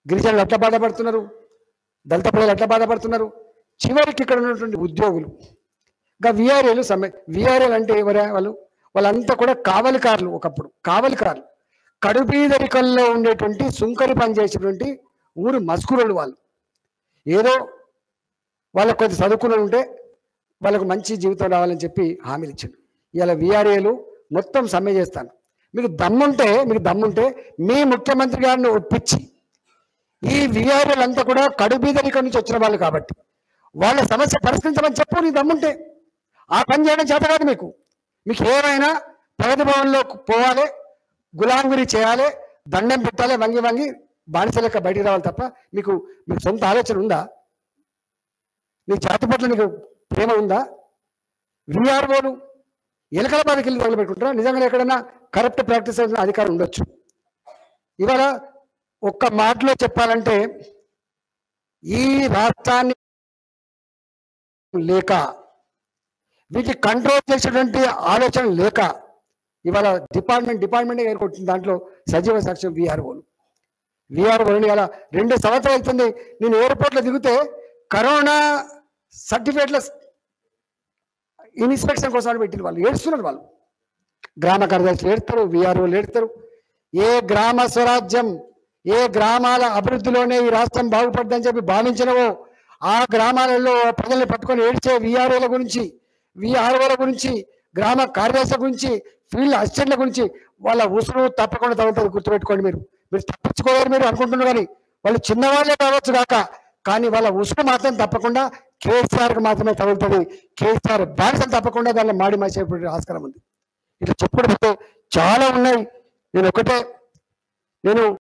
గిరిజనులు ఎట్లా బాధపడుతున్నారు దళిత ప్రజలు ఎట్లా బాధపడుతున్నారు చివరికి ఇక్కడ ఉన్నటువంటి ఉద్యోగులు ఇంకా విఆర్ఏలు సమ్మె విఆర్ఏలు అంటే ఎవరా వాళ్ళు వాళ్ళంతా కూడా కావలికారులు ఒకప్పుడు కావలికారులు కడుబీదరికల్లో ఉండేటువంటి సుంకరి పని చేసేటువంటి ఊరు మస్కురులు వాళ్ళు ఏదో వాళ్ళకు కొంత చదువుకుని ఉంటే వాళ్ళకు మంచి జీవితం రావాలని చెప్పి హామీలు ఇచ్చిండు ఇలా విఆర్ఏలు మొత్తం సమ్మె చేస్తాను మీకు దమ్ముంటే మీకు దమ్ముంటే మీ ముఖ్యమంత్రి గారిని ఒప్పించి ఈ విఆర్ఏలు అంతా కూడా కడుబీదరికం నుంచి వచ్చిన వాళ్ళు కాబట్టి వాళ్ళ సమస్య పరిష్కరించమని చెప్పు నీ దమ్ముంటే ఆ పని చేయడం చేత కాదు మీకు మీకు ఏమైనా ప్రగతి భవన్లో పోవాలి గులాంగిరి చేయాలి దండం పెట్టాలి వంగి వంగి బానిస లెక్క బయటికి రావాలి తప్ప మీకు మీకు సొంత ఆలోచన ఉందా నీ జాతి పట్ల నీకు ప్రేమ ఉందా విఆర్ఓలు ఎలకల బాధకి వెళ్ళి తగలు పెట్టుకుంటారా నిజంగా ఎక్కడైనా కరప్ట్ ప్రాక్టీస్ అయిన అధికారం ఉండొచ్చు ఇవాళ ఒక్క మాటలో చెప్పాలంటే ఈ రాష్ట్రాన్ని లేక వీటిని కంట్రోల్ చేసేటువంటి ఆలోచన లేక ఇవాళ డిపార్ట్మెంట్ డిపార్ట్మెంట్ ఏర్కొట్టింది దాంట్లో సజీవ సాక్ష్యం విఆర్ఓలు విఆర్ఓని అలా రెండు సంవత్సరాలు అవుతుంది నేను ఎయిర్పోర్ట్లో దిగితే కరోనా సర్టిఫికేట్ల ఇన్స్పెక్షన్ కోసం పెట్టిన వాళ్ళు ఏడుస్తున్నారు వాళ్ళు గ్రామ కార్యదర్శులు ఏడుస్తారు విఆర్ఓలు ఏడుస్తారు ఏ గ్రామ స్వరాజ్యం ఏ గ్రామాల అభివృద్ధిలోనే ఈ రాష్ట్రం బాగుపడ్డని చెప్పి భావించినవో ఆ గ్రామాలలో ప్రజల్ని పట్టుకొని ఏడ్చే విఆర్ఓల గురించి విఆర్ఓల గురించి గ్రామ కార్యదర్శుల గురించి ఫీల్డ్ అసిస్టెంట్ల గురించి వాళ్ళ ఉసురు తప్పకుండా తగ్గుతుంది గుర్తుపెట్టుకోండి మీరు మీరు తప్పించుకోలేరు మీరు అనుకుంటున్నారు కానీ వాళ్ళు చిన్నవాళ్ళే కావచ్చు కాక కానీ వాళ్ళ ఉసురు మాత్రం తప్పకుండా కేసీఆర్కి మాత్రమే తగులుతుంది కేసీఆర్ బానిసలు తప్పకుండా దాన్ని మాడి మాసేటువంటి ఆస్కారం ఉంది ఇట్లా చెప్పుకుంటే చాలా ఉన్నాయి నేను ఒకటే నేను